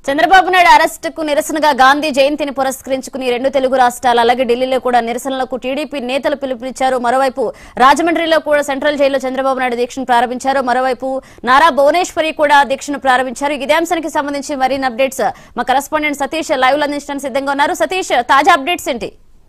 చంద్రబాబు నాయుడు అరెస్టుకు నిరసనగా గాంధీ జయంతిని పురస్కరించుకుని రెండు తెలుగు రాష్ట్రాలు అలాగే ఢిల్లీలో కూడా నిరసనలకు టీడీపీ నేతలు పిలుపునిచ్చారు మరోవైపు రాజమండ్రిలో కూడా సెంట్రల్ జైల్లో చంద్రబాబు నాయుడు దీక్షను ప్రారంభించారు మరోవైపు నారా భువనేశ్వరి కూడా దీక్షను ప్రారంభించారు ఇదే అంశానికి సంబంధించి మరిన్ని అప్డేట్స్ మా కరెస్పాండెంట్ సతీష్ లైవ్ లో అందించడానికి సిద్ధంగా ఉన్నారు సతీష్ తాజా అప్డేట్స్ ఏంటి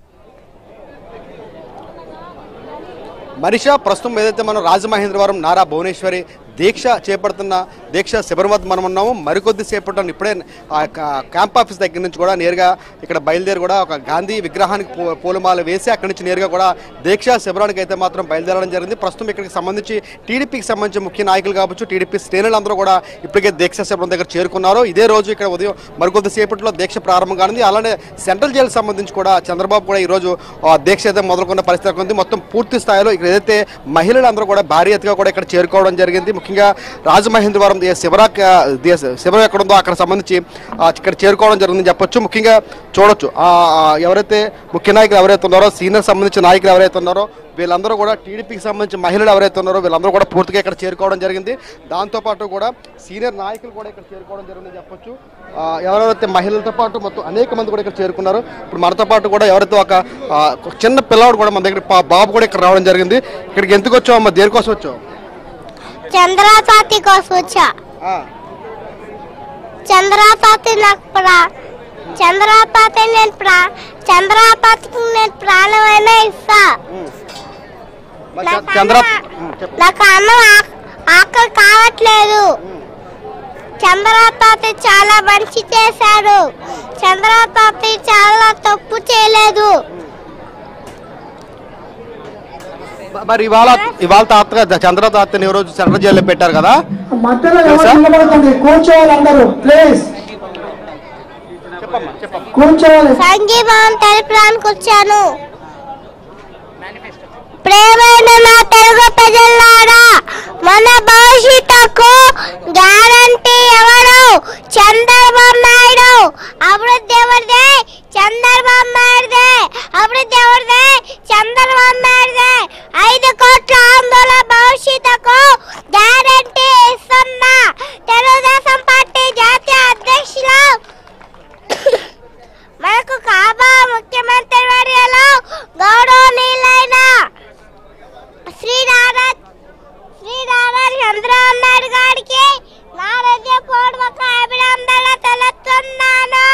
మనిష ప్రస్తుతం ఏదైతే మనం రాజమహేంద్రవరం నారా భువనేశ్వరి దీక్ష చేపడుతున్న దీక్ష శిబిరం వద్ద మనం ఉన్నాము మరికొద్ది సేపట్లో ఇప్పుడే ఆ క- క్యాంప్ ఆఫీస్ దగ్గర నుంచి కూడా నేరుగా ఇక్కడ బయలుదేరి కూడా ఒక గాంధీ విగ్రహానికి పూ- పూలమాల వేసి అక్కడి నుంచి నేరుగా కూడా దీక్ష శిబిరానికి అయితే మాత్రం బయలుదేరడం జరిగింది ప్రస్తుతం ఇక్కడికి సంబంధించి టీడీపీకి సంబంధించి ముఖ్య నాయకులు కావచ్చు టీడీపీ శ్రేణులందరూ కూడా ఇప్పటికే దీక్ష శిబిరం దగ్గర చేరుకున్నారు ఇదే రోజు ఇక్కడ ఉదయం మరికొద్ది సేపట్లో దీక్ష ప్రారంభం కానుంది అలానే సెంట్రల్ జైలు సంబంధించి కూడా చంద్రబాబు కూడా ఈ రోజు ఆ, దీక్ష అయితే మొదలుకున్న పరిస్థితి ఉంది మొత్తం పూర్తి స్థాయిలో ఇక్కడ ఏదైతే మహిళలందరూ కూడా భారీ ఎత్తుగా కూడా ఇక్కడ చేరుకోవడం జరిగింది ముఖ్యంగా రాజమహేంద్రవరం ఏ శిబిరా దే- శిబిరం ఎక్కడ ఉందో అక్కడ సంబంధించి ఆ, ఇక్కడ చేరుకోవడం జరిగిందని చెప్పొచ్చు ముఖ్యంగా చూడొచ్చు ఆ, ఆ, ఎవరైతే ముఖ్య నాయకులు ఎవరైతే ఉన్నారో సీనియర్ సంబంధించిన నాయకులు ఎవరైతే ఉన్నారో వీళ్ళందరూ కూడా టీడీపీకి సంబంధించిన మహిళలు ఎవరైతే ఉన్నారో వీళ్ళందరూ కూడా పూర్తిగా ఇక్కడ చేరుకోవడం జరిగింది దాంతోపాటు కూడా సీనియర్ నాయకులు కూడా ఇక్కడ చేరుకోవడం జరిగిందని చెప్పొచ్చు ఆ, ఎవరెవరైతే మహిళలతో పాటు మొత్తం అనేక మంది కూడా ఇక్కడ చేరుకున్నారు ఇప్పుడు మనతో పాటు కూడా ఎవరైతే ఒక ఆ, ఒక చిన్న పిల్లవాడు కూడా మన దగ్గర పా- బాబు కూడా ఇక్కడ రావడం జరిగింది ఇక్కడికి ఎందుకు వచ్చావు అమ్మ దేనికోసం వచ్చావు చంద్రపాతి కోసం వచ్చా ఆ, చంద్రపాతి నాకు ప్రా చంద్రపాతి నేను ప్రా చంద్రపాతికి నేను ప్రాణమైనా ఇస్తా ఉమ్. మరి నాకు చంద్ర అన్నం- ఉమ్, చెప్పు. నాకు అన్నం ఆ- ఆకలి కావట్లేదు చంద్రపాతి చాలా మంచి చేశాడు చంద్రపాతి చాలా తప్పు చేయలేదు మరి ఇవాళ ఇవాళ తాతగా చంద్ర తాతని ఈ రోజు సెంట్రల్ జైల్లో పెట్టారు కదా మధ్యలో ఎవరు నిలబడకండి కూర్చోవాలి అందరూ ప్లీజ్ చెప్పమ్మా చెప్పమ్మా సంఘీభావం తెలపడానికి వచ్చాను ప్రేమైన నా తెలుగు ప్రజలారా మన భవిష్యత్తుకు గ్యారంటీ ఎవరు చంద్రబాబు నాయుడు అభివృద్ధి ఎవరిదే చంద్రబాబు నాయుడుదే అభివృద్ధి ఎవరిదే చంద్రబాబు నాయుడుదే ఐదు కోట్ల ఆందోళన భవిష్యత్తుకు గ్యారంటీ ఇస్తున్నా తెలుగుదేశం పార్టీ జాతీయ అధ్యక్షులు మనకు కాబా ముఖ్యమంత్రి వర్యలో గౌరవనీయులైన శ్రీ నారా శ్రీ నారా చంద్రబాబు నాయుడు గారికి నా హృదయపూర్వక అభినందనలు తెలుస్తున్నాను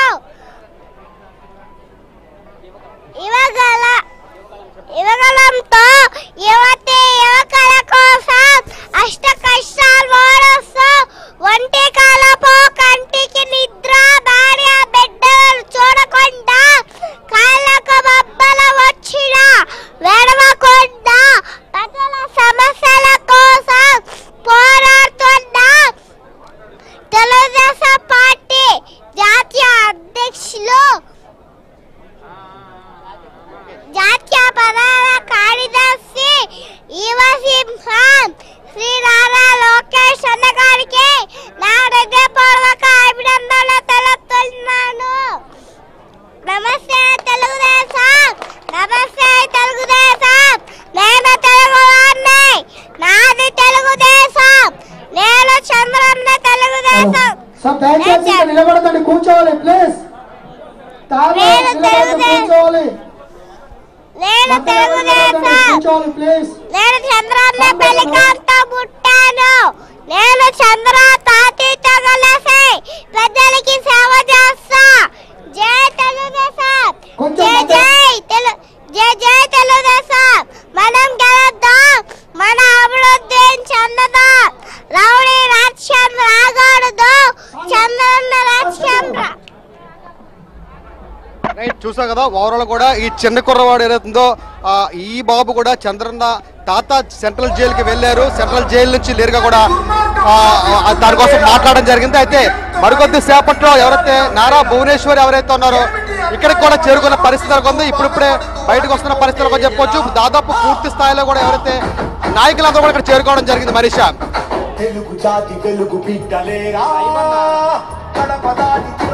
ఇవ్వగల ఇవ్వగలంతో యువతి యువకుల కోసం అష్ట కష్టాలు ఓడొస్తూ ఒంటి కాలపు కంటికి నిద్ర భార్య బిడ్డలు చూడకుండా కాళ్ళకు బొబ్బల వచ్చిన వెడవకుండా ప్రజల సమస్యల కోసం పోరాడుతున్న తెలుగుదేశం పార్టీ జాతీయ అధ్యక్షులు జాతీయ ప్రధాన కార్యదర్శి యువసింహం శ్రీ నారా లోకేష్ అన్న గారికి నా హృదయపూర్వక అభినందనలు తెలుపుతున్నాను నమస్తే తెలుగుదేశం నమస్తే తెలుగుదేశం నేను తెలుగు వాడిని నాది తెలుగుదేశం నేను చంద్రన్న తెలుగుదేశం సార్ దయచేసి ఇక్కడ నిలబడకండి కూర్చోవాలి ప్లీజ్ తాగా నేను నిలబడకండి తెలుగుదే- కూర్చోవాలి నేను మధ్యలో నిలబడకండి, తెలుగుదేశం కూర్చోవాలి ప్లీజ్ నేను చంద్రన్న పెళ్లికాంతో పుట్టాను నేను చంద్ర తాతయ్యతో కలిసి ప్రజలకి సేవ చేస్తా జై తెలుగుదేశం కొంచెం జై మధ్య- జై తెలు జై జై తెలుగుదేశం మనం గెలుద్దాం మన అభివృద్ధి చెందదాం రౌడీ రాజ్యం రాకూడదు చంద్రన్న రాజ్యం రా రైట్ చూసా కదా ఓవరాల్ కూడా ఈ చిన్న కుర్రవాడు ఏదైతుందో ఆ, ఈ బాబు కూడా చంద్రన్న తాత సెంట్రల్ జైలుకి వెళ్ళారు సెంట్రల్ జైలు నుంచి నేరుగా కూడా ఆ, ఆ, దానికోసం మాట్లాడడం జరిగింది అయితే మరికొద్ది సేపట్లో ఎవరైతే నారా భువనేశ్వరి ఎవరైతే ఉన్నారో ఇక్కడికి కూడా చేరుకున్న పరిస్థితి నెలకొంది ఉంది ఇప్పుడిప్పుడే బయటకు వస్తున్న పరిస్థితి నెలకొని చెప్పొచ్చు దాదాపు పూర్తి స్థాయిలో కూడా ఎవరైతే నాయకులందరూ కూడా ఇక్కడ చేరుకోవడం జరిగింది మనీషా తెలుగు జాతి వెలుగు బిడ్డలేరా గడప దాటి